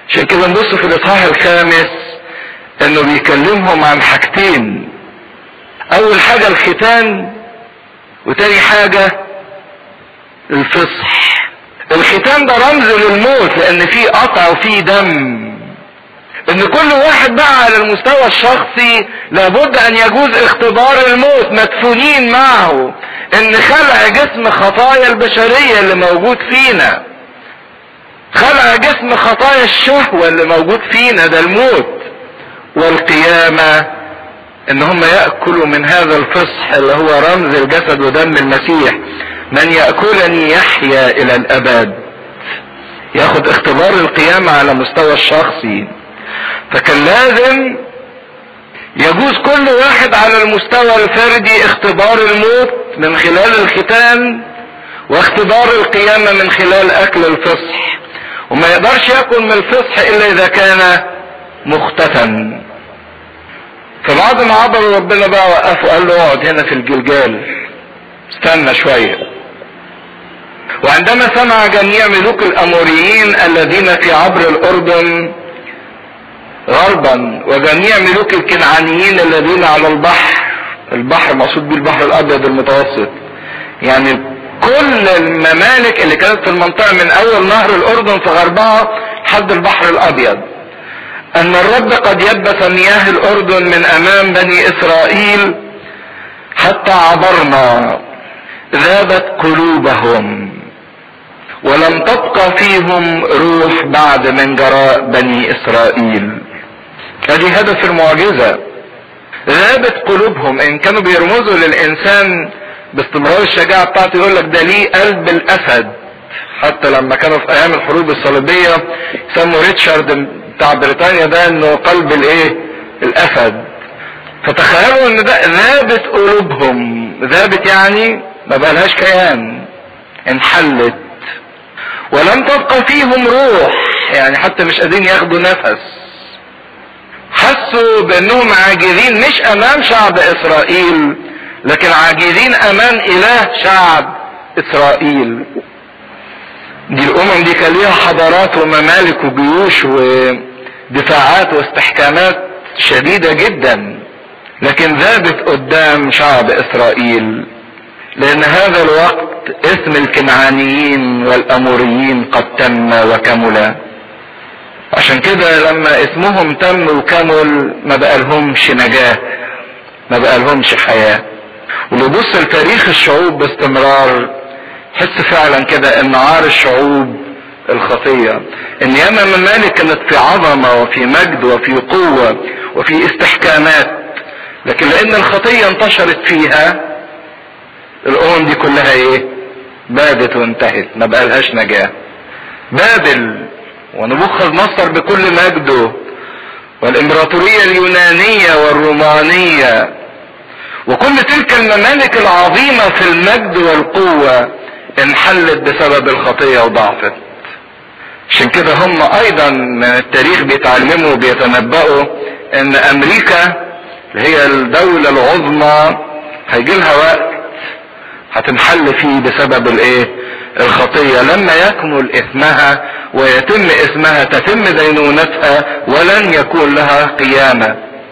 عشان كده نبص في الاصحاح الخامس انه بيكلمهم عن حاجتين اول حاجة الختان وتاني حاجة الفصح الختان ده رمز للموت لان فيه قطع وفيه دم ان كل واحد بقى على المستوى الشخصي لابد ان يجوز اختبار الموت مدفونين معه ان خلع جسم خطايا البشرية اللي موجود فينا خلع جسم خطايا الشهوة اللي موجود فينا ده الموت والقيامة ان هم يأكلوا من هذا الفصح اللي هو رمز الجسد ودم المسيح من يأكلني يحيا الى الابد ياخد اختبار القيامة على مستوى الشخصي فكان لازم يجوز كل واحد على المستوى الفردي اختبار الموت من خلال الختان واختبار القيامة من خلال اكل الفصح وما يقدرش ياكل من الفصح الا اذا كان مختتن فبعد ما عبر ربنا بقى وقفه قال له اقعد هنا في الجلجال استنى شوية وعندما سمع جميع ملوك الاموريين الذين في عبر الاردن غربا وجميع ملوك الكنعانيين الذين على البحر البحر مقصود بيه البحر الابيض المتوسط يعني كل الممالك اللي كانت في المنطقة من اول نهر الاردن في غربها لحد البحر الابيض ان الرب قد يبس مياه الاردن من امام بني اسرائيل حتى عبرنا ذابت قلوبهم ولم تبقى فيهم روح بعد من جراء بني اسرائيل ادي هدف المعجزة ذابت قلوبهم ان كانوا بيرمزوا للانسان باستمرار الشجاعة بتاعته يقول لك ده ليه قلب الاسد حتى لما كانوا في ايام الحروب الصليبية يسموا ريتشارد بتاع بريطانيا ده انه قلب الايه الاسد فتخيلوا ان ده ذابت قلوبهم ذابت يعني ما بقالهاش كيان انحلت ولم تبقى فيهم روح يعني حتى مش قادرين ياخدوا نفس حسوا بانهم عاجزين مش امام شعب اسرائيل لكن عاجزين امام اله شعب اسرائيل دي الامم دي كان ليها حضارات وممالك وجيوش ودفاعات واستحكامات شديدة جدا لكن ذابت قدام شعب اسرائيل لان هذا الوقت اسم الكنعانيين والاموريين قد تم وكمل عشان كده لما اسمهم تم وكمل ما بقالهمش نجاة ما بقالهمش حياة ولو بص لتاريخ الشعوب باستمرار حس فعلا كده ان عار الشعوب الخطية ان ياما ممالك كانت في عظمة وفي مجد وفي قوة وفي استحكامات لكن لان الخطية انتشرت فيها الامم دي كلها ايه بادت وانتهت ما بقالهاش نجاة بابل ونبوخذ نصر بكل مجده والامبراطورية اليونانية والرومانية وكل تلك الممالك العظيمة في المجد والقوة انحلت بسبب الخطية وضعفت عشان كده هم ايضا من التاريخ بيتعلموا وبيتنبأوا ان امريكا اللي هي الدولة العظمى هيجي لها وقت هتنحل فيه بسبب الايه الخطية لما يكمل اسمها ويتم اسمها تتم دينونتها ولن يكون لها قيامة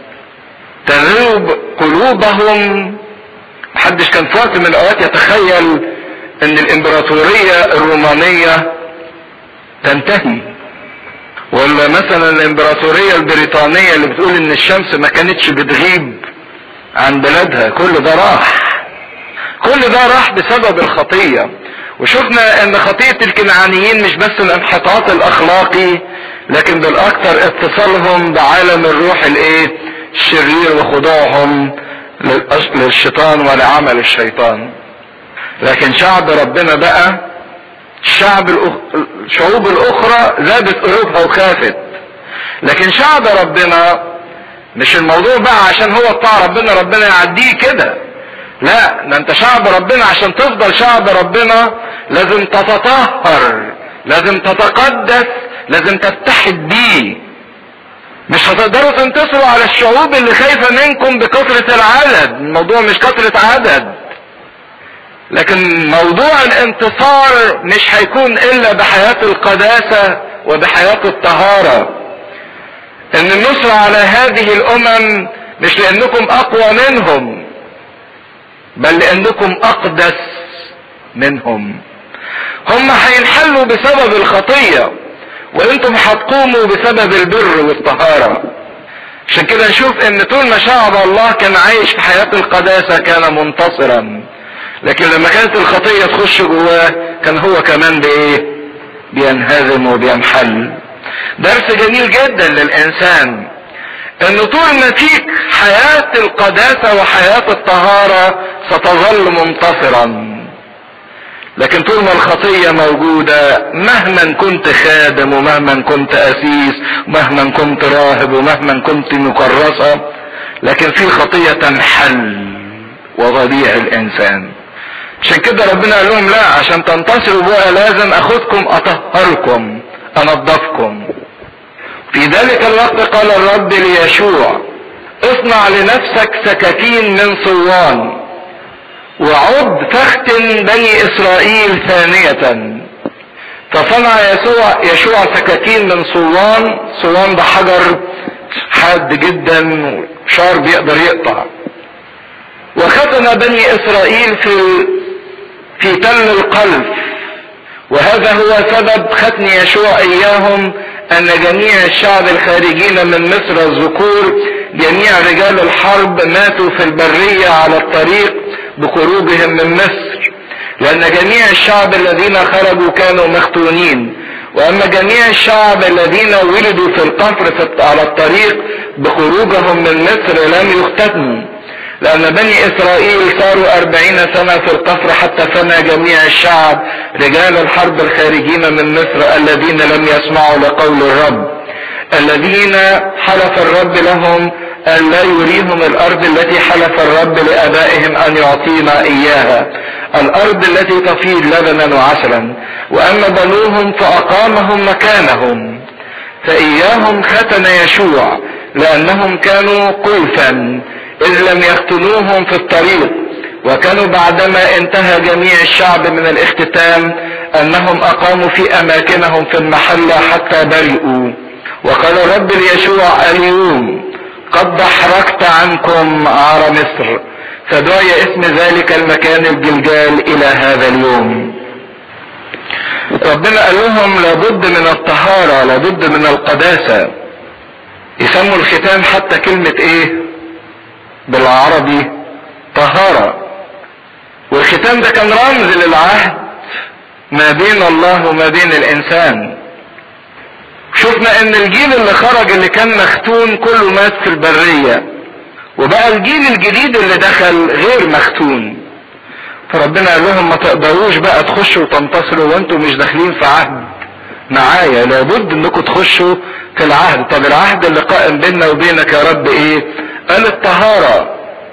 تذوب قلوبهم محدش كان في وقت من الاوقات يتخيل ان الامبراطورية الرومانية تنتهي ولا مثلا الامبراطورية البريطانية اللي بتقول ان الشمس ما كانتش بتغيب عن بلادها كل ده راح كل ده راح بسبب الخطية وشفنا ان خطية الكنعانيين مش بس الانحطاط الاخلاقي لكن بالاكثر اتصالهم بعالم الروح الايه الشرير وخضوعهم للشيطان ولعمل الشيطان لكن شعب ربنا بقى الشعب الشعوب الاخرى زادت قلوبها وخافت لكن شعب ربنا مش الموضوع بقى عشان هو بتاع ربنا ربنا يعديه كده لا ده انت شعب ربنا عشان تفضل شعب ربنا لازم تتطهر لازم تتقدس لازم تتحد بيه مش هتقدروا تنتصروا على الشعوب اللي خايفة منكم بكثرة العدد الموضوع مش كثرة عدد لكن موضوع الانتصار مش هيكون الا بحياة القداسة وبحياة الطهارة ان النصر على هذه الامم مش لانكم اقوى منهم بل لانكم اقدس منهم هم هينحلوا بسبب الخطية وانتم هتقوموا بسبب البر والطهارة عشان كده نشوف ان طول ما شعب الله كان عايش في حياة القداسة كان منتصرا لكن لما كانت الخطية تخش جواه كان هو كمان بايه بينهزم وبينحل درس جميل جدا للانسان ان طول ما فيك حياة القداسة وحياة الطهارة ستظل منتصرا لكن طول ما الخطية موجودة مهما كنت خادم ومهما كنت اسيس ومهما كنت راهب ومهما كنت مكرسة لكن في خطية تنحل وضبيع الانسان عشان كده ربنا قال لهم لا عشان تنتصروا بقى لازم اخدكم اطهركم انضفكم في ذلك الوقت قال الرب ليشوع اصنع لنفسك سكاكين من صوان وعد فختن بني اسرائيل ثانية فصنع يسوع يشوع سكاكين من صوان صوان ده حجر حاد جدا شار بيقدر يقطع وختن بني اسرائيل في في تل القلب وهذا هو سبب ختن يشوع اياهم ان جميع الشعب الخارجين من مصر الذكور جميع رجال الحرب ماتوا في البرية على الطريق بخروجهم من مصر لان جميع الشعب الذين خرجوا كانوا مختونين واما جميع الشعب الذين ولدوا في القفر على الطريق بخروجهم من مصر لم يختتنوا لأن بني إسرائيل صاروا أربعين سنة في القصر حتى فنى جميع الشعب رجال الحرب الخارجين من مصر الذين لم يسمعوا لقول الرب الذين حلف الرب لهم أن لا يريهم الأرض التي حلف الرب لآبائهم أن يعطينا إياها الأرض التي تفيض لبنا وعسلا وأما بنوهم فأقامهم مكانهم فإياهم ختن يشوع لأنهم كانوا قلفا إذ لم يختنوهم في الطريق وكانوا بعدما انتهى جميع الشعب من الاختتام أنهم أقاموا في أماكنهم في المحلة حتى برئوا وقال الرب ليشوع اليوم قد دحرجت عنكم عار مصر فدعي اسم ذلك المكان الجلجال إلى هذا اليوم ربنا قال لهم لابد من الطهارة لابد من القداسة يسموا الختام حتى كلمة ايه بالعربي طهارة والختام ده كان رمز للعهد ما بين الله وما بين الانسان شفنا ان الجيل اللي خرج اللي كان مختون كله مات في البرية وبقى الجيل الجديد اللي دخل غير مختون فربنا قال لهم ما تقدروش بقى تخشوا وتنتصروا وانتم مش داخلين في عهد معايا لابد انكم تخشوا في العهد طب العهد اللي قائم بيننا وبينك يا رب ايه قال الطهارة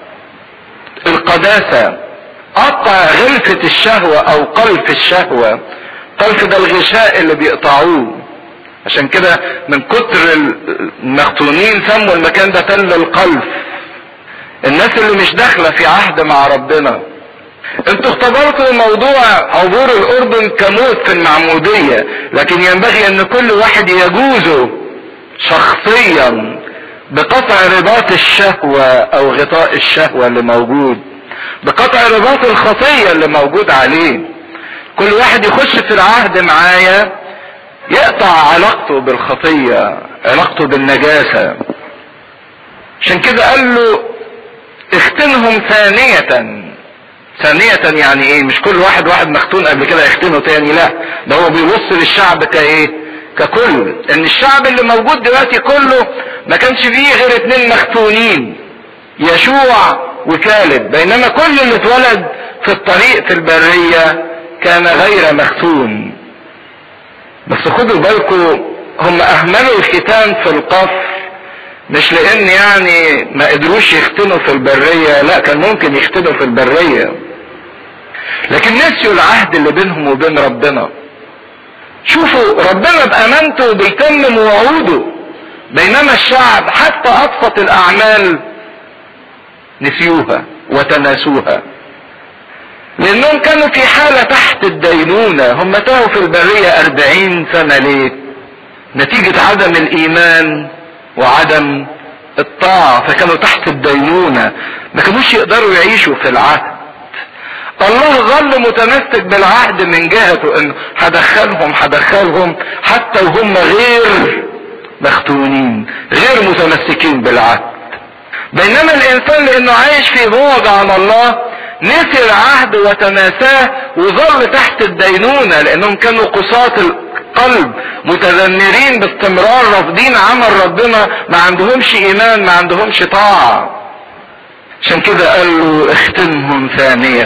القداسة قطع غلفة الشهوة او قلف الشهوة قلف ده الغشاء اللي بيقطعوه عشان كده من كتر المختونين سموا المكان ده تل القلف الناس اللي مش داخلة في عهد مع ربنا انتوا اختبرتوا موضوع عبور الاردن كموت في المعمودية لكن ينبغي ان كل واحد يجوزه شخصيا بقطع رباط الشهوة او غطاء الشهوة اللي موجود بقطع رباط الخطية اللي موجود عليه كل واحد يخش في العهد معايا يقطع علاقته بالخطية علاقته بالنجاسة عشان كده قال له اختنهم ثانية ثانية يعني ايه مش كل واحد واحد مختون قبل كده يختنه تاني لا ده هو بيبص للشعب كايه ككل ان الشعب اللي موجود دلوقتي كله ما كانش فيه غير اتنين مختونين يشوع وكالب بينما كل اللي اتولد في الطريق في البرية كان غير مختون بس خدوا بالكم هم اهملوا الختان في القفر مش لان يعني ما قدروش يختنوا في البرية لا كان ممكن يختنوا في البرية لكن نسيوا العهد اللي بينهم وبين ربنا شوفوا ربنا بامانته بيتمم وعوده بينما الشعب حتى ابسط الاعمال نسيوها وتناسوها لانهم كانوا في حالة تحت الدينونة هم تاهوا في البرية اربعين سنة ليه نتيجة عدم الايمان وعدم الطاعة فكانوا تحت الدينونة ما كانوش يقدروا يعيشوا في العهد الله ظل متمسك بالعهد من جهته انه هدخلهم هدخلهم حتى وهم غير مختونين غير متمسكين بالعهد بينما الانسان لانه عايش في بعد عن الله نسي العهد وتناساه وظل تحت الدينونة لانهم كانوا قساة القلب متذمرين باستمرار رافضين عمل ربنا ما عندهمش ايمان ما عندهمش طاعة عشان كده قال له اختمهم ثانية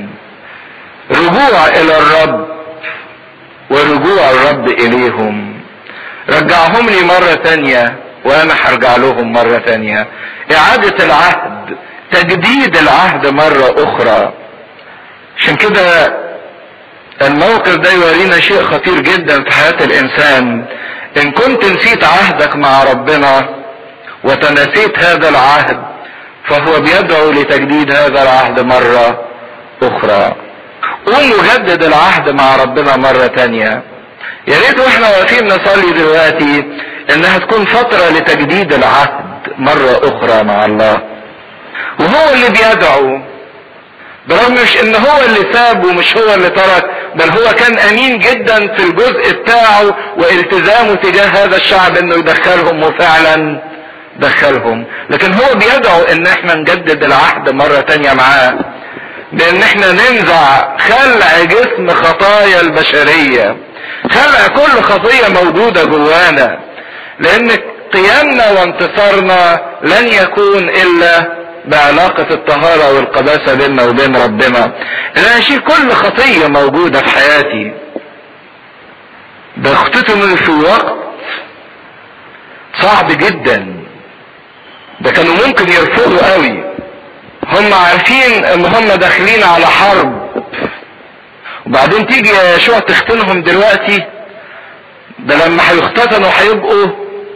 رجوع الى الرب ورجوع الرب اليهم رجعهم لي مرة تانية وانا هرجع لهم مرة تانية اعادة العهد تجديد العهد مرة اخرى عشان كده الموقف ده يورينا شيء خطير جدا في حياة الانسان ان كنت نسيت عهدك مع ربنا وتنسيت هذا العهد فهو بيدعو لتجديد هذا العهد مرة اخرى قوم نجدد العهد مع ربنا مرة تانية يا ريت واحنا واقفين نصلي دلوقتي انها تكون فترة لتجديد العهد مرة اخرى مع الله وهو اللي بيدعو برغم مش ان هو اللي ساب ومش هو اللي ترك بل هو كان امين جدا في الجزء بتاعه والتزامه تجاه هذا الشعب انه يدخلهم وفعلا دخلهم لكن هو بيدعو ان احنا نجدد العهد مرة تانية معاه بان احنا ننزع خلع جسم خطايا البشرية خلع كل خطية موجودة جوانا لان قيامنا وانتصارنا لن يكون الا بعلاقة الطهارة والقداسة بيننا وبين ربنا ان انا اشيل كل خطية موجودة في حياتي ده اختتم في وقت صعب جدا ده كانوا ممكن يرفضوا قوي هم عارفين ان هم داخلين على حرب وبعدين تيجي يا يشوع تختنهم دلوقتي ده لما هيختتنوا هيبقوا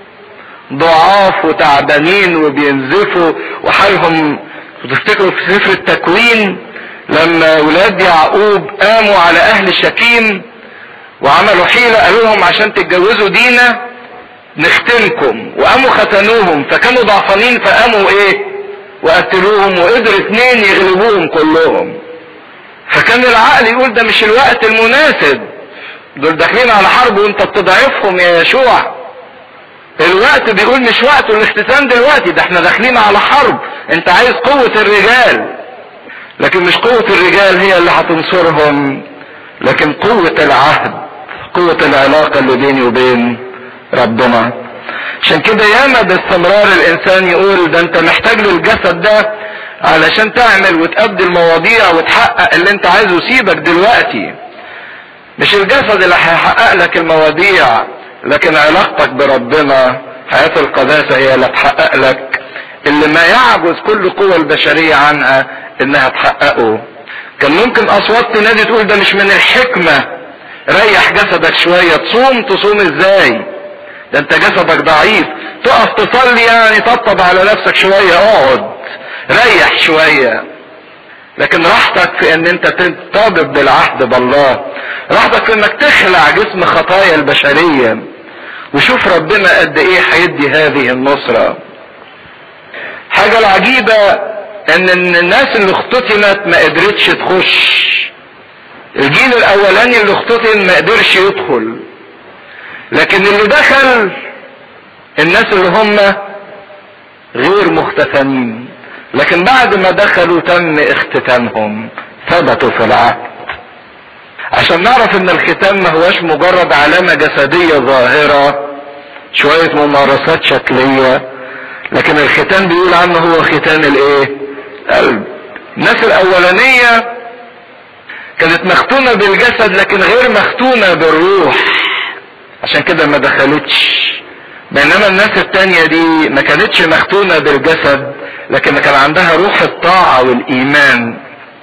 ضعاف وتعبانين وبينزفوا وحالهم وتفتكروا في سفر التكوين لما ولاد يعقوب قاموا على اهل شكيم وعملوا حيلة قالوا لهم عشان تتجوزوا دينا نختنكم وقاموا ختنوهم فكانوا ضعفانين فقاموا ايه وقتلوهم وقدر اتنين يغلبوهم كلهم فكان العقل يقول ده مش الوقت المناسب دول داخلين على حرب وانت بتضعفهم يا يشوع الوقت بيقول مش وقت الاختتام دلوقتي ده احنا داخلين على حرب انت عايز قوة الرجال لكن مش قوة الرجال هي اللي هتنصرهم لكن قوة العهد قوة العلاقة اللي بيني وبين ربنا عشان كده ياما باستمرار الانسان يقول ده انت محتاج له الجسد ده علشان تعمل وتأدي المواضيع وتحقق اللي انت عايزه سيبك دلوقتي مش الجسد اللي هيحقق لك المواضيع لكن علاقتك بربنا حياة القداسة هي اللي تحقق لك اللي ما يعجز كل قوى البشرية عنها انها تحققه كان ممكن اصوات تنادي تقول ده مش من الحكمة ريح جسدك شوية تصوم تصوم ازاي ده انت جسدك ضعيف تقف تصلي يعني طبطب على نفسك شوية اقعد ريح شوية لكن راحتك في ان انت تنطبق بالعهد بالله راحتك في انك تخلع جسم خطايا البشرية وشوف ربنا قد ايه هيدي هذه النصرة حاجة العجيبة ان الناس اللي اختتنت ما قدرتش تخش الجيل الاولاني اللي اختتن ما قدرش يدخل لكن اللي دخل الناس اللي هم غير مختتنين لكن بعد ما دخلوا تم اختتانهم ثبتوا في العهد عشان نعرف ان الختان ما هوش مجرد علامة جسدية ظاهرة شوية ممارسات شكلية لكن الختان بيقول عنه هو ختان الايه قلب الناس الاولانية كانت مختونة بالجسد لكن غير مختونة بالروح عشان كده ما دخلتش بينما الناس التانية دي ما كانتش مختونة بالجسد لكن كان عندها روح الطاعة والإيمان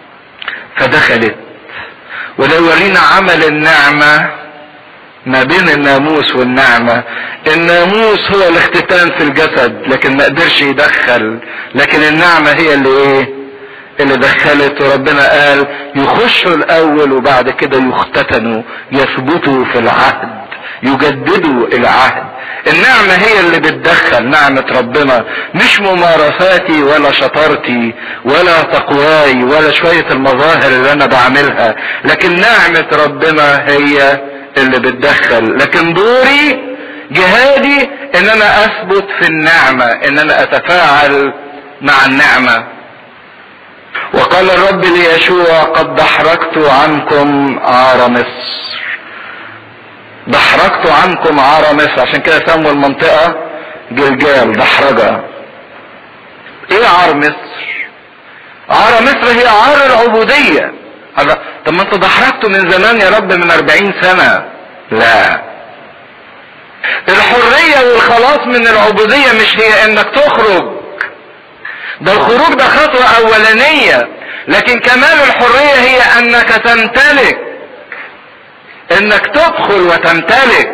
فدخلت وده يورينا عمل النعمة ما بين الناموس والنعمة الناموس هو الاختتان في الجسد لكن ما قدرش يدخل لكن النعمة هي اللي ايه اللي دخلت وربنا قال يخشوا الاول وبعد كده يختتنوا يثبتوا في العهد يجددوا العهد النعمة هي اللي بتدخل نعمة ربنا مش ممارساتي ولا شطارتي ولا تقواي ولا شوية المظاهر اللي انا بعملها لكن نعمة ربنا هي اللي بتدخل لكن دوري جهادي ان انا اثبت في النعمة ان انا اتفاعل مع النعمة وقال الرب ليشوع قد دحرجت عنكم عار مصر دحرجت عنكم عار مصر عشان كده سموا المنطقة جلجال دحرجة ايه عار مصر عار مصر هي عار العبودية طب ما انت دحرجته من زمان يا رب من اربعين سنة لا الحرية والخلاص من العبودية مش هي انك تخرج ده الخروج ده خطوة اولانية لكن كمال الحرية هي انك تمتلك انك تدخل وتمتلك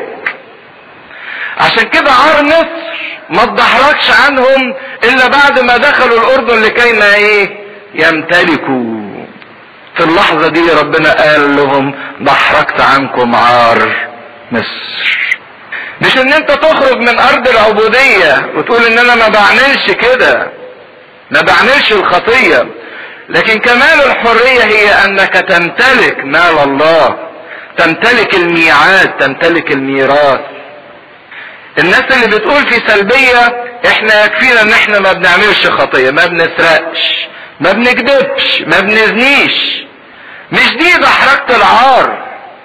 عشان كده عار مصر ما تضحركش عنهم الا بعد ما دخلوا الاردن لكي ما ايه يمتلكوا في اللحظة دي ربنا قال لهم ضحركت عنكم عار مصر مش ان انت تخرج من ارض العبودية وتقول ان انا ما بعملش كده ما بعملش الخطية لكن كمال الحرية هي انك تمتلك مال الله تمتلك الميعاد تمتلك الميراث الناس اللي بتقول في سلبية احنا يكفينا ان احنا ما بنعملش خطية ما بنسرقش ما بنكذبش ما بنزنيش مش دي دحرجة العار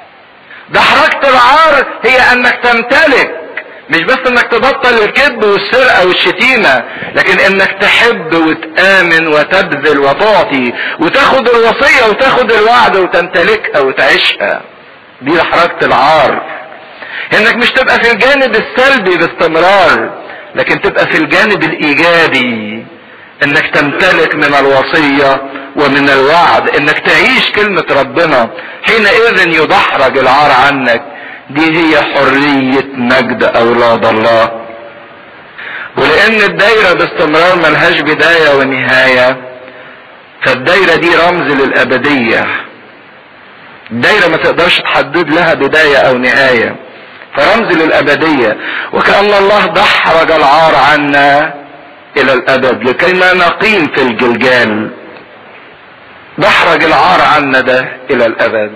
دحرجة العار هي انك تمتلك مش بس انك تبطل الكذب والسرقة والشتيمة لكن انك تحب وتآمن وتبذل وتعطي وتاخد الوصية وتاخد الوعد وتمتلكها وتعيشها دي دحرجة العار انك مش تبقى في الجانب السلبي باستمرار لكن تبقى في الجانب الايجابي انك تمتلك من الوصية ومن الوعد انك تعيش كلمة ربنا حينئذ يدحرج العار عنك دي هي حرية مجد اولاد الله ولان الدايرة باستمرار ملهاش بداية ونهاية فالدايرة دي رمز للابدية الدايرة ما تقدرش تحدد لها بداية او نهاية فرمز للابدية وكأن الله دحرج العار عنا الى الابد لكي ما نقيم في الجلجال دحرج العار عنا ده الى الابد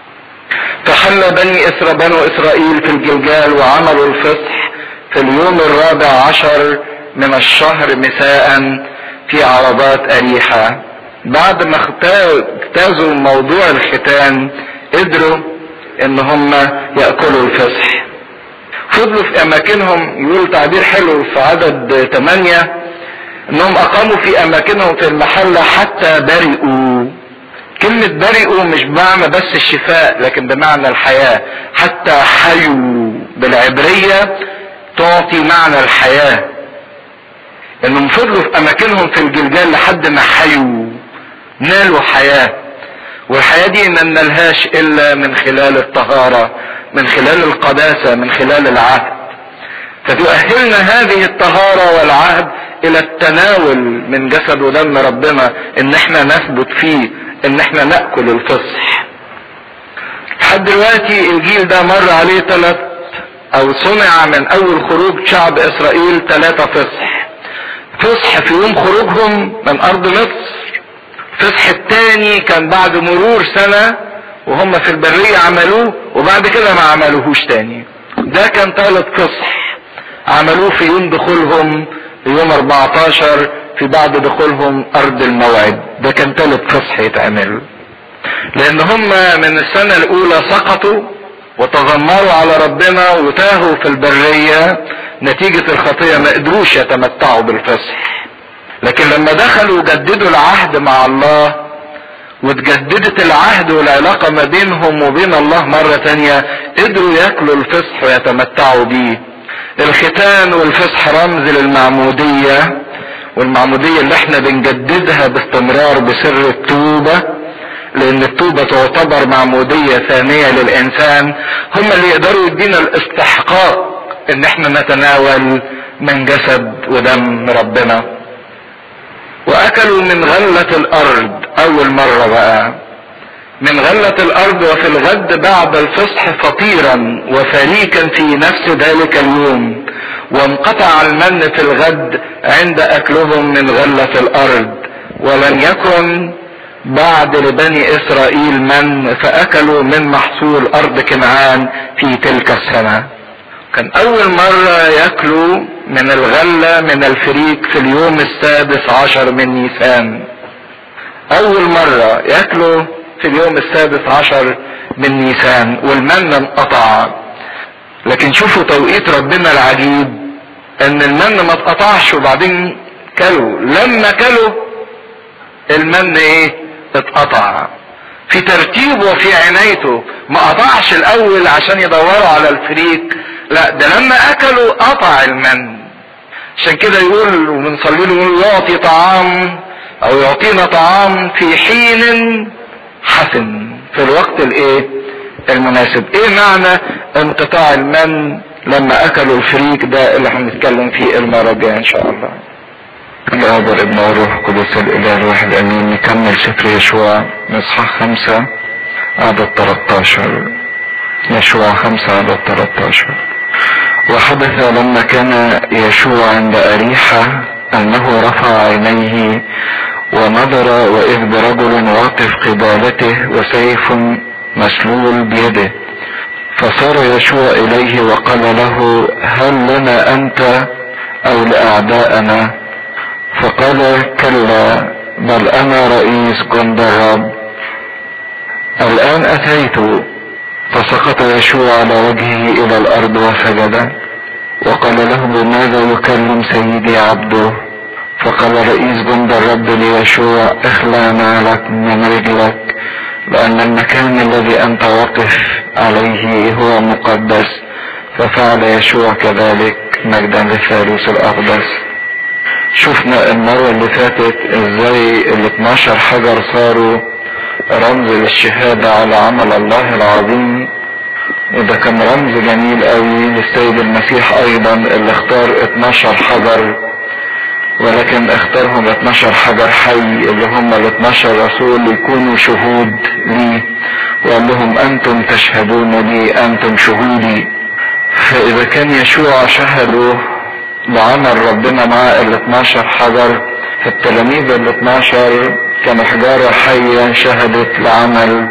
فحل بني إسرا بنو اسرائيل في الجلجال وعملوا الفصح في اليوم الرابع عشر من الشهر مساء في عربات اريحة بعد ما اجتازوا موضوع الختان قدروا ان هم يأكلوا الفصح فضلوا في اماكنهم يقول تعبير حلو في عدد ثمانية انهم اقاموا في اماكنهم في المحلة حتى برئوا كلمة برئوا مش بمعنى بس الشفاء لكن بمعنى الحياة حتى حيوا بالعبرية تعطي معنى الحياة انهم فضلوا في اماكنهم في الجلجال لحد ما حيوا نالوا حياة والحياة دي ما نالهاش الا من خلال الطهارة من خلال القداسة من خلال العهد فتؤهلنا هذه الطهارة والعهد الى التناول من جسد ودم ربنا ان احنا نثبت فيه ان احنا نأكل الفصح لحد دلوقتي الجيل ده مر عليه ثلاث او صنع من اول خروج شعب اسرائيل ثلاثة فصح فصح في يوم خروجهم من ارض مصر الفصح الثاني كان بعد مرور سنة وهم في البرية عملوه وبعد كده ما عملوهوش تاني ده كان ثالث فصح عملوه في يوم دخولهم في يوم 14 في بعد دخولهم ارض الموعد ده كان ثالث فصح يتعمل لان هم من السنة الاولى سقطوا وتذمروا على ربنا وتاهوا في البرية نتيجة الخطية ما قدروش يتمتعوا بالفصح لكن لما دخلوا جددوا العهد مع الله وتجددت العهد والعلاقة ما بينهم وبين الله مرة تانية قدروا ياكلوا الفصح ويتمتعوا بيه الختان والفصح رمز للمعمودية والمعمودية اللي احنا بنجددها باستمرار بسر التوبة لان التوبة تعتبر معمودية ثانية للانسان هم اللي يقدروا يدينا الاستحقاق ان احنا نتناول من جسد ودم ربنا واكلوا من غلة الارض اول مرة بقى من غلة الارض وفي الغد بعد الفصح فطيرا وفريكا في نفس ذلك اليوم وانقطع المن في الغد عند اكلهم من غلة الارض ولم يكن بعد لبني اسرائيل من فاكلوا من محصول ارض كنعان في تلك السنة كان اول مرة ياكلوا من الغلة من الفريك في اليوم السادس عشر من نيسان اول مرة ياكلوا في اليوم السادس عشر من نيسان والمن انقطع لكن شوفوا توقيت ربنا العجيب ان المن ما اتقطعش وبعدين كلوا لما كلوا المن ايه اتقطع في ترتيبه وفي عنايته ما قطعش الاول عشان يدوروا على الفريك لا ده لما اكلوا قطع المن عشان كده يقول وبنصلي له يقول يعطي طعام او يعطينا طعام في حين حسن في الوقت الايه المناسب ايه معنى انقطاع المن لما اكلوا الفريك ده اللي هنتكلم فيه المره الجايه ان شاء الله الاب والابن والروح القدس الاله الواحد امين نكمل سفر يشوع من اصحاح خمسة عدد 13 يشوع خمسة عدد 13 وحدث لما كان يشوع عند أريحة أنه رفع عينيه ونظر وإذ برجل واقف قبالته وسيف مسلول بيده فصار يشوع إليه وقال له هل لنا أنت أو لأعداءنا فقال كلا بل أنا رئيس جند الرب الآن أتيت فسقط يشوع على وجهه إلى الأرض وسجد وقال له بماذا يكلم سيدي عبده فقال رئيس جند الرب ليشوع اخلع نعلك من رجلك لأن المكان الذي أنت واقف عليه هو مقدس ففعل يشوع كذلك مجدا للثالوث الأقدس شفنا المرة اللي فاتت ازاي ال 12 حجر صاروا رمز للشهادة على عمل الله العظيم وده كان رمز جميل قوي للسيد المسيح ايضا اللي اختار 12 حجر ولكن اختارهم 12 حجر حي اللي هم ال 12 رسول يكونوا شهود لي وقال لهم انتم تشهدون لي انتم شهودي فاذا كان يشوع شهدوا لعمل ربنا مع ال 12 حجر فالتلاميذ ال 12 كانوا حجارة حية شهدت لعمل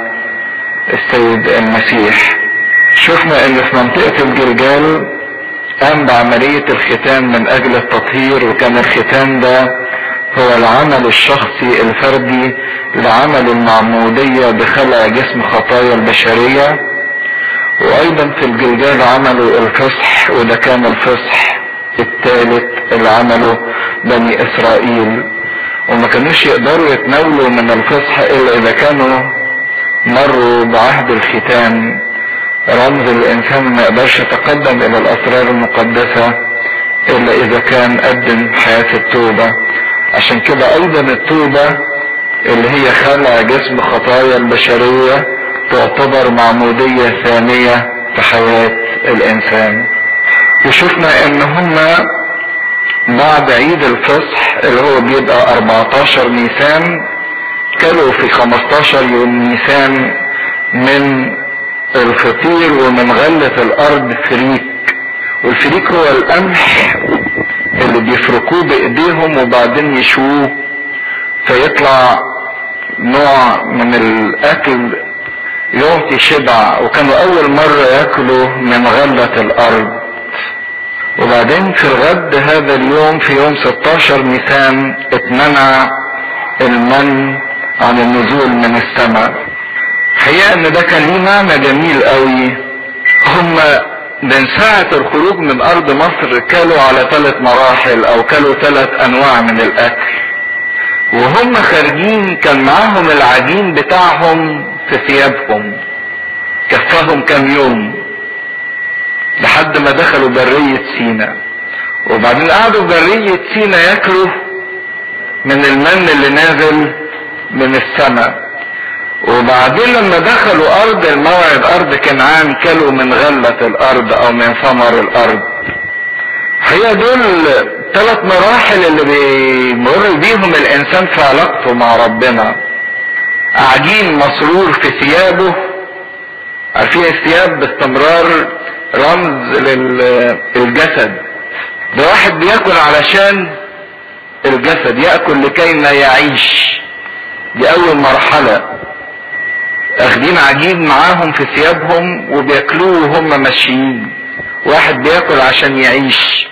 السيد المسيح شفنا ان في منطقة الجلجال قام بعملية الختان من اجل التطهير وكان الختان ده هو العمل الشخصي الفردي لعمل المعمودية بخلع جسم خطايا البشرية وايضا في الجلجال عملوا الفصح وده كان الفصح الثالث اللي عمله بني اسرائيل وما كانوش يقدروا يتناولوا من الفصح الا اذا كانوا مروا بعهد الختان رمز الانسان ما يقدرش يتقدم الى الاسرار المقدسة الا اذا كان قدم حياة التوبة عشان كده ايضا التوبة اللي هي خلع جسم خطايا البشرية تعتبر معمودية ثانية في حياة الانسان وشفنا ان هما بعد عيد الفصح اللي هو بيبقى 14 نيسان كلوا في 15 يوم نيسان من الفطير ومن غلة الارض فريك والفريك هو القمح اللي بيفركوه بايديهم وبعدين يشووه فيطلع نوع من الاكل يعطي شبع وكانوا اول مرة ياكلوا من غلة الارض وبعدين في الغد هذا اليوم في يوم 16 نيسان اتمنع المن عن النزول من السماء حقيقة ان ده كان ليه معنى جميل قوي هم من ساعة الخروج من ارض مصر كلوا على ثلاث مراحل او كلوا ثلاث انواع من الاكل وهم خارجين كان معاهم العجين بتاعهم في ثيابهم كفاهم كام يوم لحد ما دخلوا برية سينا وبعدين قعدوا برية سينا ياكلوا من المن اللي نازل من السماء وبعدين لما دخلوا ارض الموعد ارض كنعان كلوا من غلة الارض او من ثمر الارض هي دول ثلاث مراحل اللي بيمر بيهم الانسان في علاقته مع ربنا عجين مسرور في ثيابه عارفين الثياب باستمرار رمز للجسد ده واحد بياكل علشان الجسد ياكل لكي ما يعيش دي اول مرحله اخدين عجين معاهم في ثيابهم وبياكلوه وهم ماشيين واحد بياكل عشان يعيش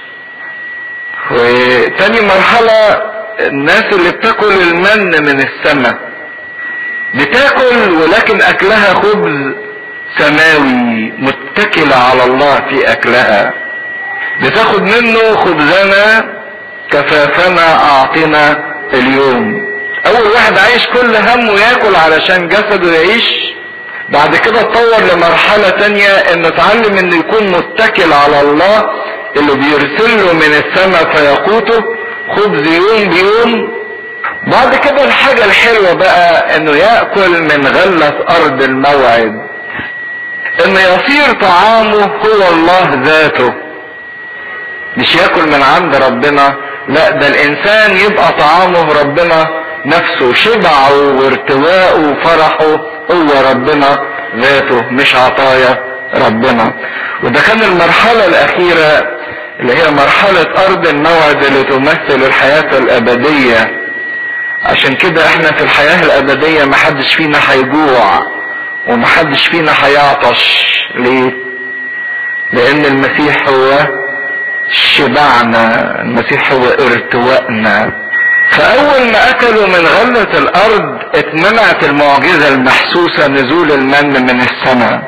وتاني مرحلة الناس اللي بتاكل المن من السماء بتاكل ولكن اكلها خبز سماوي متكلة على الله في اكلها بتاخد منه خبزنا كفافنا اعطنا اليوم اول واحد عايش كل همه ياكل علشان جسده يعيش بعد كده اتطور لمرحلة تانية انه اتعلم انه يكون متكل على الله اللي بيرسل له من السماء فيقوته خبز يوم بيوم بعد كده الحاجة الحلوة بقى انه يأكل من غلة ارض الموعد انه يصير طعامه هو الله ذاته مش ياكل من عند ربنا لا ده الانسان يبقى طعامه ربنا نفسه شبعه وارتواءه وفرحه هو ربنا ذاته مش عطايا ربنا وده كان المرحلة الأخيرة اللي هي مرحلة أرض الموعد اللي تمثل الحياة الأبدية عشان كده احنا في الحياة الأبدية محدش فينا هيجوع ومحدش فينا هيعطش ليه؟ لأن المسيح هو شبعنا المسيح هو ارتوائنا فاول ما اكلوا من غلة الارض اتمنعت المعجزة المحسوسة نزول المن من السماء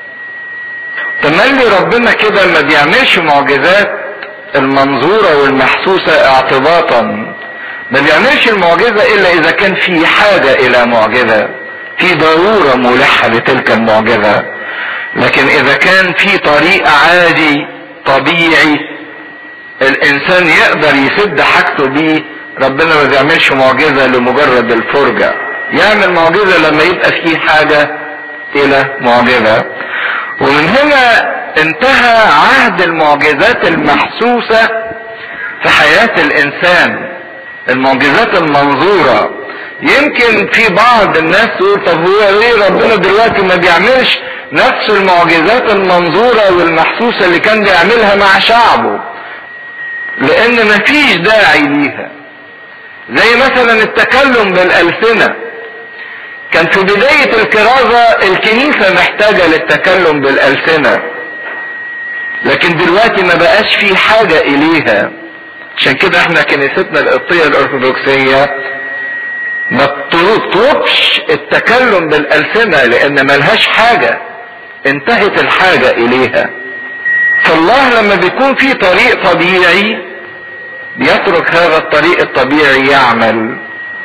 تملي ربنا كده ما بيعملش معجزات المنظورة والمحسوسة اعتباطا ما بيعملش المعجزة الا اذا كان في حاجة الى معجزة في ضرورة ملحة لتلك المعجزة لكن اذا كان في طريق عادي طبيعي الانسان يقدر يسد حاجته بيه ربنا ما بيعملش معجزه لمجرد الفرجه يعمل معجزه لما يبقى في حاجه الى معجزه ومن هنا انتهى عهد المعجزات المحسوسه في حياه الانسان المعجزات المنظوره يمكن في بعض الناس تقول طب هو ليه ربنا دلوقتي ما بيعملش نفس المعجزات المنظوره والمحسوسه اللي كان بيعملها مع شعبه لان مفيش داعي ليها زي مثلا التكلم بالالسنه كان في بدايه الكرازه الكنيسه محتاجه للتكلم بالالسنه لكن دلوقتي ما بقاش في حاجه اليها عشان كده احنا كنيستنا القبطيه الارثوذكسيه ما بتطلبش التكلم بالالسنه لان ملهاش حاجه انتهت الحاجه اليها فالله لما بيكون في طريق طبيعي بيترك هذا الطريق الطبيعي يعمل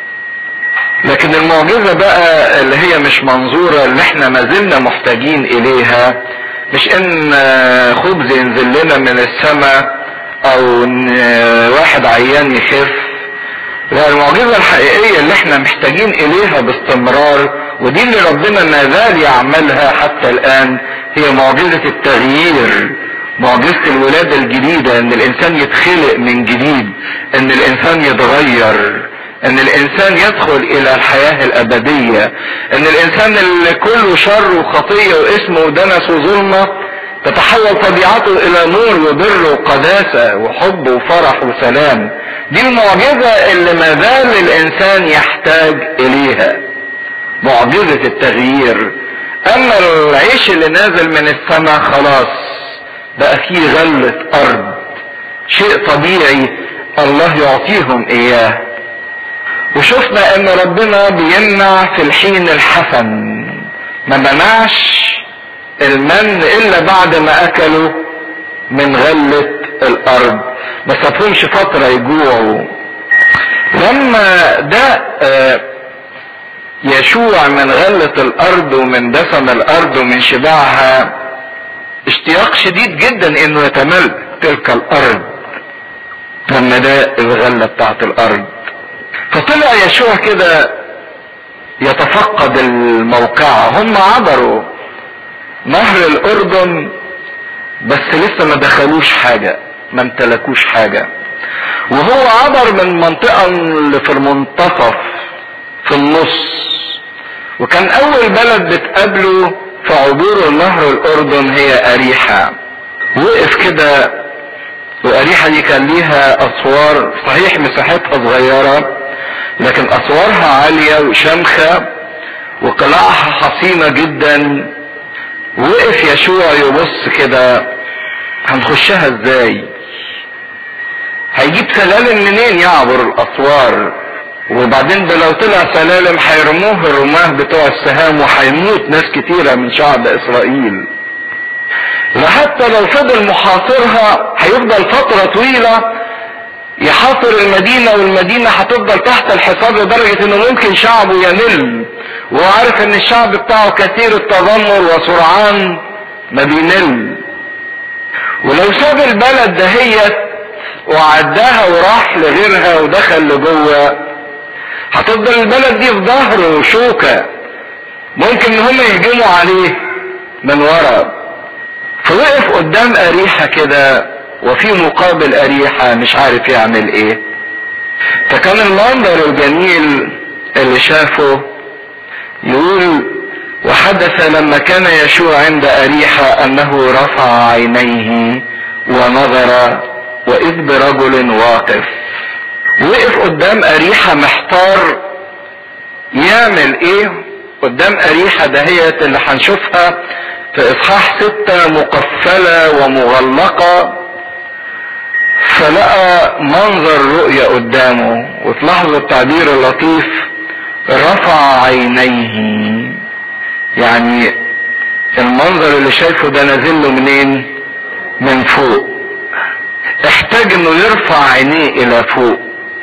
لكن المعجزة بقى اللي هي مش منظورة اللي احنا ما زلنا محتاجين اليها مش ان خبز ينزل لنا من السماء او ان واحد عيان يخف لا المعجزة الحقيقية اللي احنا محتاجين اليها باستمرار ودي اللي ربنا ما زال يعملها حتى الان هي معجزة التغيير معجزة الولادة الجديدة ان الانسان يتخلق من جديد ان الانسان يتغير ان الانسان يدخل الى الحياة الابدية ان الانسان اللي كله شر وخطية واسم ودنس وظلمة تتحول طبيعته الى نور وبر وقداسة وحب وفرح وسلام دي المعجزة اللي ما زال الانسان يحتاج اليها معجزة التغيير اما العيش اللي نازل من السماء خلاص بقى فيه غلة ارض شيء طبيعي الله يعطيهم اياه وشفنا ان ربنا بيمنع في الحين الحسن ما منعش المن الا بعد ما اكلوا من غلة الارض ما سابهمش فترة يجوعوا لما ده يشوع من غلة الارض ومن دسم الارض ومن شباعها اشتياق شديد جدا انه يتملك تلك الارض لما ده الغلة بتاعت الارض فطلع يشوع كده يتفقد الموقعة هم عبروا نهر الاردن بس لسه ما دخلوش حاجة ما امتلكوش حاجة وهو عبر من منطقة اللي في المنتصف في النص وكان اول بلد بتقابله في عبور النهر الاردن هي اريحة وقف كده واريحة دي كان ليها اسوار صحيح مساحتها صغيرة لكن اسوارها عالية وشامخة وقلاعها حصينة جدا وقف يشوع يبص كده هنخشها ازاي هيجيب سلالم منين يعبر الاسوار وبعدين ده لو طلع سلالم هيرموه الرماه بتوع السهام وهيموت ناس كتيرة من شعب اسرائيل وحتى لو فضل محاصرها هيفضل فترة طويلة يحاصر المدينة والمدينة هتفضل تحت الحصار لدرجة انه ممكن شعبه يمل وهو عارف ان الشعب بتاعه كثير التذمر وسرعان ما بيمل ولو ساب البلد دهيت وعداها وراح لغيرها ودخل لجوه هتفضل البلد دي في ظهره وشوكة ممكن ان هم يهجموا عليه من ورا فوقف قدام أريحة كده وفي مقابل أريحة مش عارف يعمل ايه فكان المنظر الجميل اللي شافه يقول وحدث لما كان يشوع عند أريحة أنه رفع عينيه ونظر وإذ برجل واقف وقف قدام أريحة محتار يعمل ايه قدام أريحة دهيت اللي هنشوفها في إصحاح ستة مقفلة ومغلقة فلقى منظر رؤية قدامه وتلاحظوا التعبير اللطيف رفع عينيه يعني المنظر اللي شايفه ده نازل له منين من فوق احتاج انه يرفع عينيه الى فوق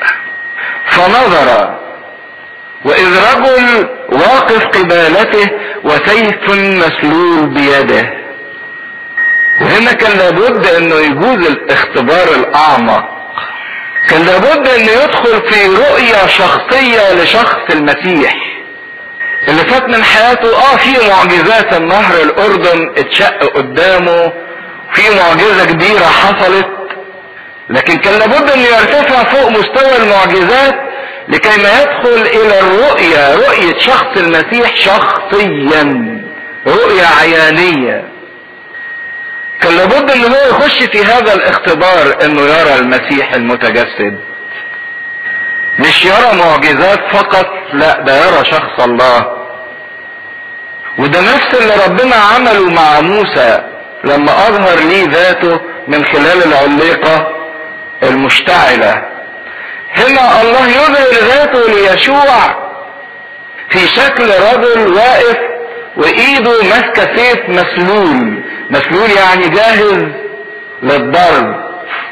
فنظر واذ رجل واقف قبالته وسيف مسلول بيده وهنا كان لابد انه يجوز الاختبار الاعمق كان لابد انه يدخل في رؤية شخصية لشخص المسيح اللي فات من حياته اه في معجزات النهر الاردن اتشق قدامه في معجزة كبيرة حصلت لكن كان لابد انه يرتفع فوق مستوى المعجزات لكي ما يدخل الى الرؤية رؤية شخص المسيح شخصيا رؤية عيانية كان لابد ان هو يخش في هذا الاختبار انه يرى المسيح المتجسد مش يرى معجزات فقط لا ده يرى شخص الله وده نفس اللي ربنا عمله مع موسى لما اظهر ليه ذاته من خلال العليقة المشتعلة هنا الله يظهر ذاته ليشوع في شكل رجل واقف وايده ماسكه سيف مسلول مسلول يعني جاهز للضرب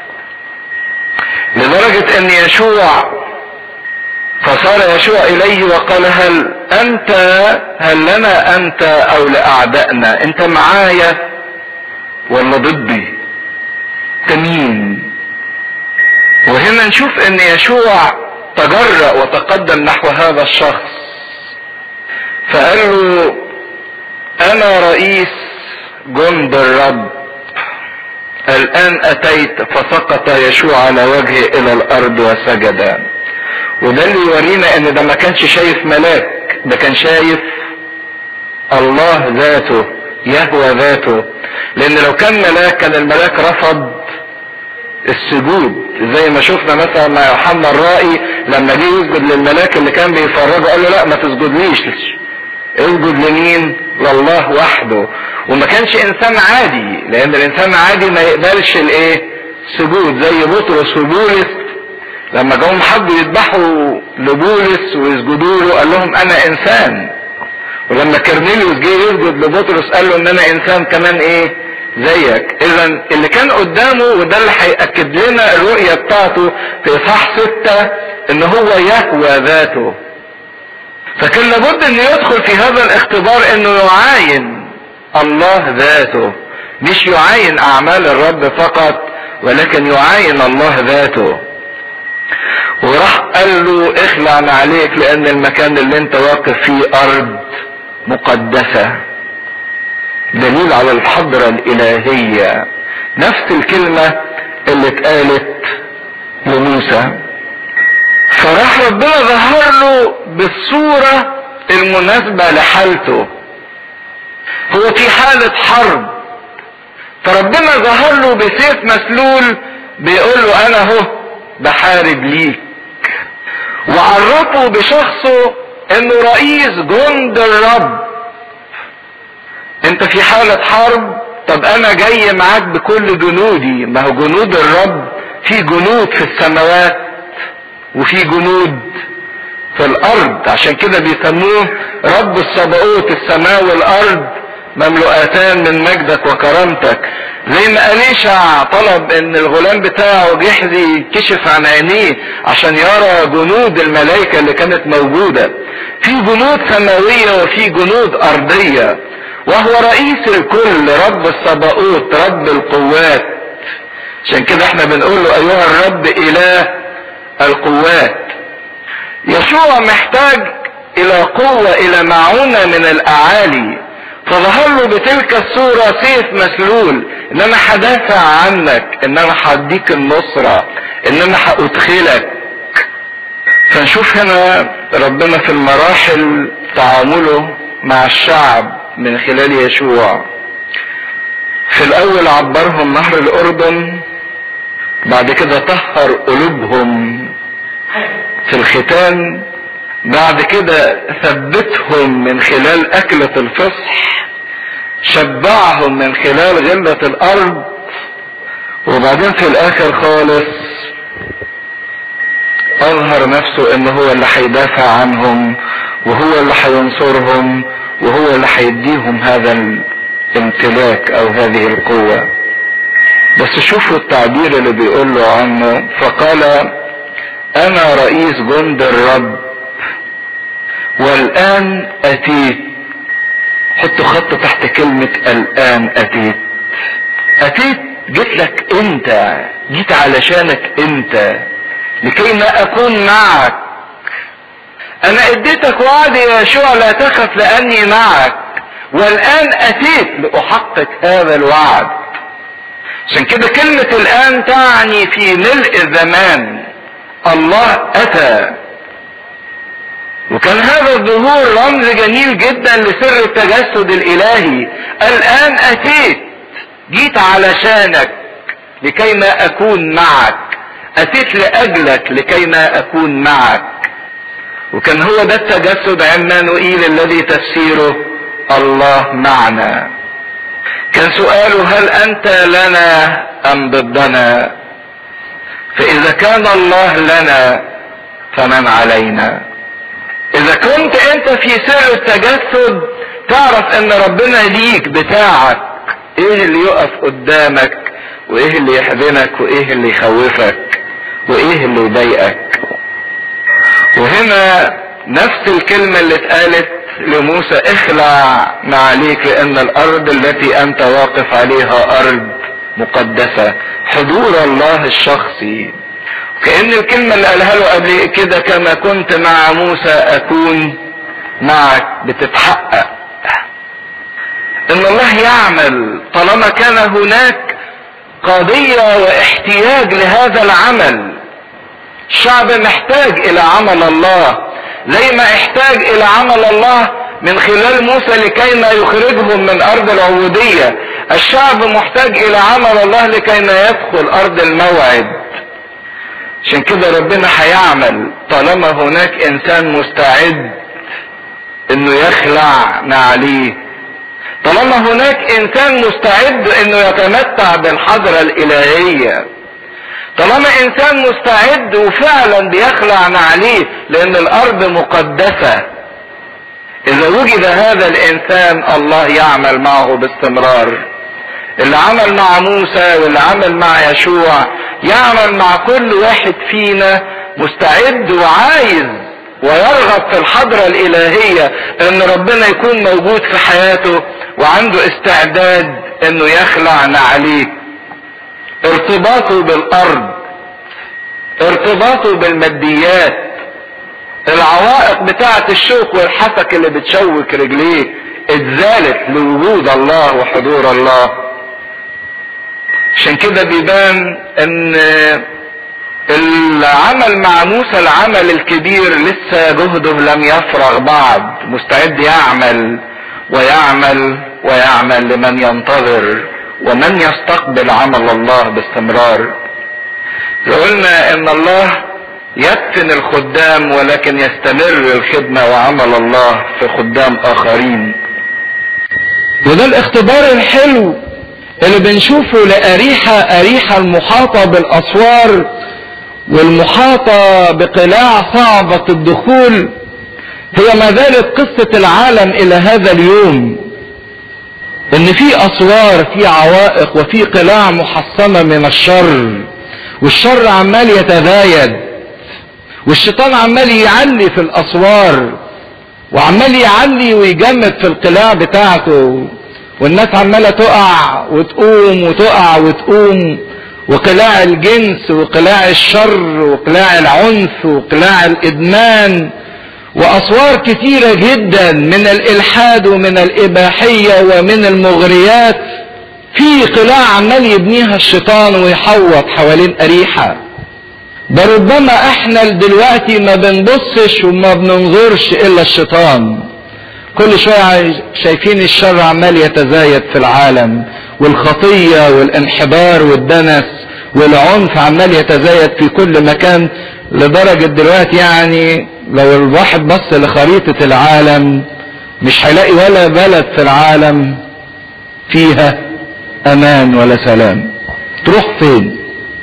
لدرجة ان يشوع فصار يشوع اليه وقال هل انت هل لنا انت او لاعدائنا انت معايا ولا ضدي تمين وهنا نشوف ان يشوع تجرأ وتقدم نحو هذا الشخص فقال له انا رئيس جند الرب الان اتيت فسقط يشوع على وجهه الى الارض وسجد وده اللي يورينا ان ده ما كانش شايف ملاك ده كان شايف الله ذاته يهوى ذاته لان لو كان ملاك كان الملاك رفض السجود زي ما شفنا مثلا مع يوحنا الرائي لما جه يسجد للملاك اللي كان بيفرجه قال له لا ما تسجدليش اسجد لمين لله وحده وما كانش انسان عادي لان الانسان العادي ما يقبلش الايه سجود زي بطرس وبولس لما جم حبوا يذبحوا لبولس ويسجدوا له قال لهم انا انسان ولما كرنيليوس جه يسجد لبطرس قال له ان انا انسان كمان ايه زيك اذا اللي كان قدامه وده اللي هيأكد لنا الرؤية بتاعته في اصحاح ستة ان هو يهوى ذاته فكان لابد انه يدخل في هذا الاختبار انه يعاين الله ذاته مش يعاين اعمال الرب فقط ولكن يعاين الله ذاته وراح قال له اخلع عليك لان المكان اللي انت واقف فيه ارض مقدسة دليل على الحضرة الالهية نفس الكلمة اللي اتقالت لموسى فراح ربنا ظهر له بالصورة المناسبة لحالته هو في حالة حرب فربنا ظهر له بسيف مسلول بيقول له انا اهو بحارب ليك وعرفه بشخصه انه رئيس جند الرب انت في حالة حرب طب انا جاي معاك بكل جنودي ما هو جنود الرب في جنود في السماوات وفي جنود في الارض عشان كده بيسموه رب الصباؤوت السماء والارض مملوءتان من مجدك وكرامتك زي ما أليشع طلب ان الغلام بتاعه جحزي يكشف عن عينيه عشان يرى جنود الملائكة اللي كانت موجودة في جنود سماوية وفي جنود ارضية وهو رئيس الكل رب الصباؤوت رب القوات عشان كده احنا بنقول له ايها الرب اله القوات يسوع محتاج الى قوة الى معونة من الاعالي فظهر له بتلك الصورة سيف مسلول ان انا هدافع عنك ان انا هديك النصرة ان انا هادخلك فنشوف هنا ربنا في المراحل تعامله مع الشعب من خلال يشوع في الاول عبرهم نهر الاردن بعد كده طهر قلوبهم في الختان بعد كده ثبتهم من خلال أكلة الفصح شبعهم من خلال غلة الأرض وبعدين في الآخر خالص أظهر نفسه إن هو اللي هيدافع عنهم وهو اللي هينصرهم وهو اللي هيديهم هذا الامتلاك أو هذه القوة بس شوفوا التعبير اللي بيقول له عنه فقال أنا رئيس جند الرب والآن أتيت حطوا خط تحت كلمة الآن أتيت أتيت جيت لك أنت جيت علشانك أنت لكي ما أكون معك أنا اديتك وعد يا يشوع لا تخف لأني معك والآن أتيت لأحقق هذا الوعد عشان كده كلمة الآن تعني في ملء الزمان الله أتى وكان هذا الظهور رمز جميل جدا لسر التجسد الالهي الان اتيت جيت علشانك لكي ما اكون معك اتيت لاجلك لكي ما اكون معك وكان هو ده التجسد عمانوئيل الذي تفسيره الله معنا كان سؤاله هل انت لنا ام ضدنا فاذا كان الله لنا فمن علينا اذا كنت انت في سر التجسد تعرف ان ربنا ليك بتاعك ايه اللي يقف قدامك وايه اللي يحزنك وايه اللي يخوفك وايه اللي يضايقك وهنا نفس الكلمة اللي اتقالت لموسى اخلع معاليك لان الارض التي انت واقف عليها ارض مقدسة حضور الله الشخصي كأن الكلمة اللي قالها له قبل كده كما كنت مع موسى أكون معك بتتحقق إن الله يعمل طالما كان هناك قضية واحتياج لهذا العمل الشعب محتاج إلى عمل الله زي ما احتاج إلى عمل الله من خلال موسى لكي ما يخرجهم من أرض العبودية الشعب محتاج إلى عمل الله لكي ما يدخل أرض الموعد عشان كده ربنا هيعمل طالما هناك انسان مستعد انه يخلع نعليه طالما هناك انسان مستعد انه يتمتع بالحضرة الالهية طالما انسان مستعد وفعلا بيخلع نعليه لان الارض مقدسة اذا وجد هذا الانسان الله يعمل معه باستمرار اللي عمل مع موسى واللي عمل مع يشوع يعمل مع كل واحد فينا مستعد وعايز ويرغب في الحضرة الإلهية إن ربنا يكون موجود في حياته وعنده استعداد إنه يخلع نعليه ارتباطه بالأرض ارتباطه بالماديات العوائق بتاعة الشوك والحسك اللي بتشوك رجليه اتزالت لوجود الله وحضور الله عشان كده بيبان ان اللي عمل مع موسى العمل الكبير لسه جهده لم يفرغ بعد مستعد يعمل ويعمل ويعمل لمن ينتظر ومن يستقبل عمل الله باستمرار قلنا ان الله يدفن الخدام ولكن يستمر الخدمة وعمل الله في خدام اخرين وده الاختبار الحلو اللي بنشوفه لأريحة أريحة المحاطة بالأسوار والمحاطة بقلاع صعبة الدخول هي ما زالت قصة العالم إلى هذا اليوم إن في أسوار في عوائق وفي قلاع محصنة من الشر والشر عمال يتزايد والشيطان عمال يعلي في الأسوار وعمال يعلي ويجمد في القلاع بتاعته والناس عمالة تقع وتقوم وتقع وتقوم وقلاع الجنس وقلاع الشر وقلاع العنف وقلاع الإدمان وأسوار كثيرة جدا من الإلحاد ومن الإباحية ومن المغريات في قلاع عمال يبنيها الشيطان ويحوط حوالين أريحة ده ربما احنا دلوقتي ما بنبصش وما بننظرش الا الشيطان كل شوية شايفين الشر عمال يتزايد في العالم والخطية والانحدار والدنس والعنف عمال يتزايد في كل مكان لدرجة دلوقتي يعني لو الواحد بص لخريطة العالم مش هيلاقي ولا بلد في العالم فيها امان ولا سلام تروح فين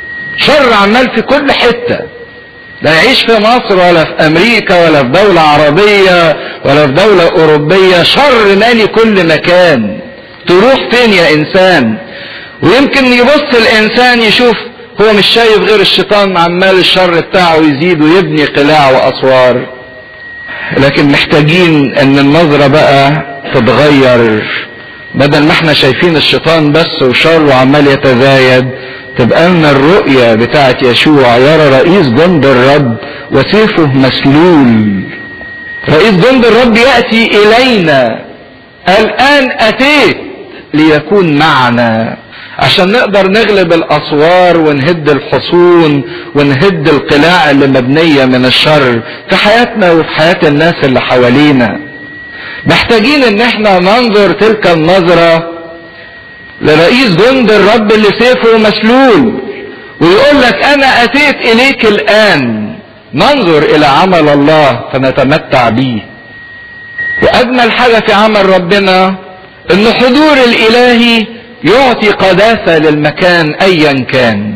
شر عمال في كل حتة لا يعيش في مصر ولا في امريكا ولا في دولة عربية ولا في دولة اوروبية شر مالي كل مكان تروح فين يا انسان ويمكن يبص الانسان يشوف هو مش شايف غير الشيطان عمال الشر بتاعه يزيد ويبني قلاع واسوار لكن محتاجين ان النظرة بقى تتغير بدل ما احنا شايفين الشيطان بس وشر وعمال يتزايد تبقى لنا الرؤية بتاعت يشوع يرى رئيس جند الرب وسيفه مسلول رئيس جند الرب يأتي إلينا الآن أتيت ليكون معنا عشان نقدر نغلب الأسوار ونهد الحصون ونهد القلاع اللي مبنية من الشر في حياتنا وفي حياة الناس اللي حوالينا محتاجين ان احنا ننظر تلك النظره لرئيس جند الرب اللي سيفه مسلول ويقول لك انا اتيت اليك الان ننظر الى عمل الله فنتمتع به واجمل حاجه في عمل ربنا ان حضور الالهي يعطي قداسه للمكان ايا كان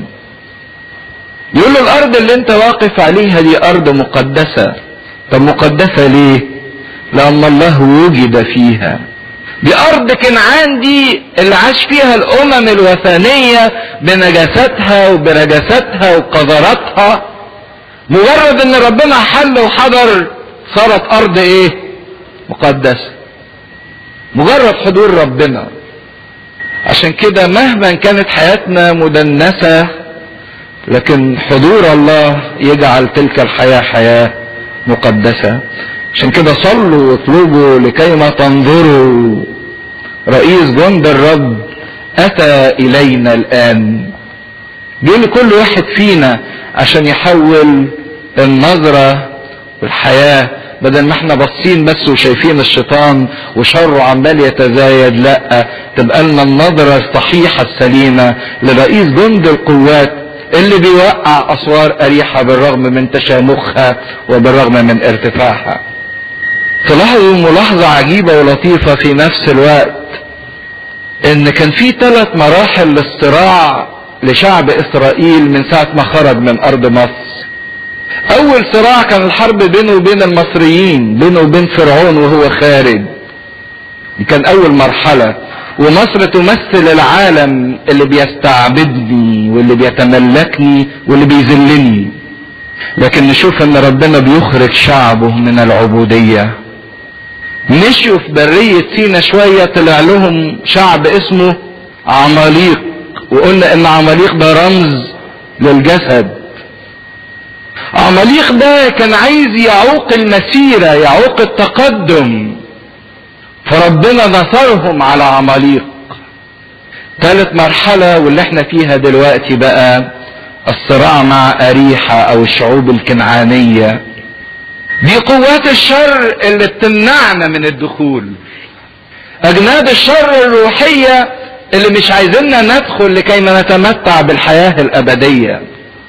يقول له الارض اللي انت واقف عليها دي ارض مقدسه طب مقدسه ليه لان الله وجد فيها دي ارض كنعان دي اللي عاش فيها الامم الوثنية بنجاستها وبرجاستها وقذراتها مجرد ان ربنا حل وحضر صارت ارض ايه مقدسة مجرد حضور ربنا عشان كده مهما كانت حياتنا مدنسة لكن حضور الله يجعل تلك الحياة حياة مقدسة عشان كده صلوا واطلبوا لكي ما تنظروا رئيس جند الرب اتى الينا الان جه لكل واحد فينا عشان يحول النظرة والحياة بدل ما احنا باصين بس وشايفين الشيطان وشره عمال يتزايد لا تبقى لنا النظرة الصحيحة السليمة لرئيس جند القوات اللي بيوقع اسوار اريحة بالرغم من تشامخها وبالرغم من ارتفاعها تلاحظوا ملاحظة عجيبة ولطيفة في نفس الوقت ان كان في ثلاث مراحل للصراع لشعب اسرائيل من ساعة ما خرج من ارض مصر اول صراع كان الحرب بينه وبين المصريين بينه وبين فرعون وهو خارج دي كان اول مرحلة ومصر تمثل العالم اللي بيستعبدني واللي بيتملكني واللي بيذلني لكن نشوف ان ربنا بيخرج شعبه من العبودية مشوا في برية سينا شوية طلع لهم شعب اسمه عماليق وقلنا ان عماليق ده رمز للجسد عماليق ده كان عايز يعوق المسيرة يعوق التقدم فربنا نصرهم على عماليق ثالث مرحلة واللي احنا فيها دلوقتي بقى الصراع مع أريحة أو الشعوب الكنعانية دي قوات الشر اللي بتمنعنا من الدخول أجناد الشر الروحية اللي مش عايزيننا ندخل لكي ما نتمتع بالحياة الأبدية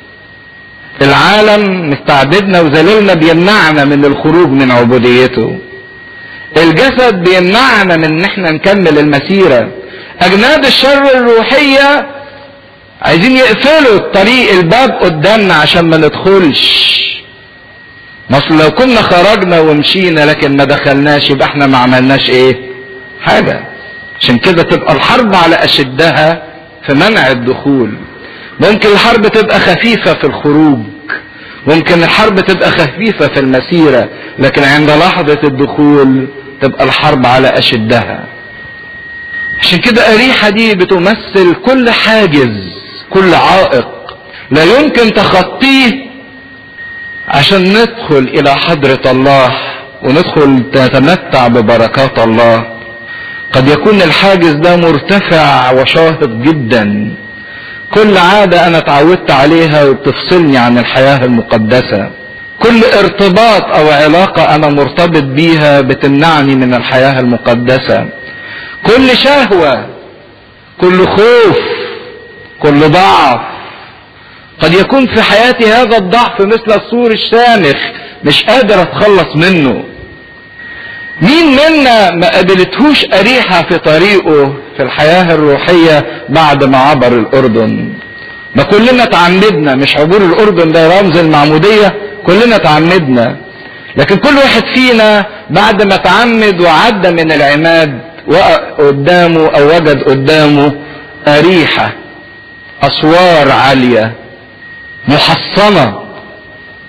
العالم مستعبدنا وذللنا بيمنعنا من الخروج من عبوديته الجسد بيمنعنا من ان احنا نكمل المسيرة اجناد الشر الروحية عايزين يقفلوا الطريق الباب قدامنا عشان ما ندخلش مصر لو كنا خرجنا ومشينا لكن ما دخلناش يبقى احنا ما عملناش ايه حاجة عشان كده تبقى الحرب على اشدها في منع الدخول ممكن الحرب تبقى خفيفة في الخروج ممكن الحرب تبقى خفيفة في المسيرة لكن عند لحظة الدخول تبقى الحرب على أشدها عشان كده أريحة دي بتمثل كل حاجز كل عائق لا يمكن تخطيه عشان ندخل إلى حضرة الله وندخل نتمتع ببركات الله قد يكون الحاجز ده مرتفع وشاهق جدا كل عادة أنا اتعودت عليها وبتفصلني عن الحياة المقدسة كل ارتباط أو علاقة أنا مرتبط بيها بتمنعني من الحياة المقدسة كل شهوة كل خوف كل ضعف قد يكون في حياتي هذا الضعف مثل السور الشامخ مش قادر اتخلص منه مين منا ما قابلتهوش أريحة في طريقه في الحياة الروحية بعد ما عبر الأردن ما كلنا تعمدنا مش عبور الأردن ده رمز المعمودية كلنا تعمدنا لكن كل واحد فينا بعد ما تعمد وعدى من العماد قدامه أو وجد قدامه أريحة أسوار عالية محصنة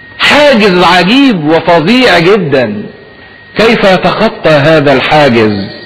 حاجز عجيب وفظيع جدا كيف يتخطى هذا الحاجز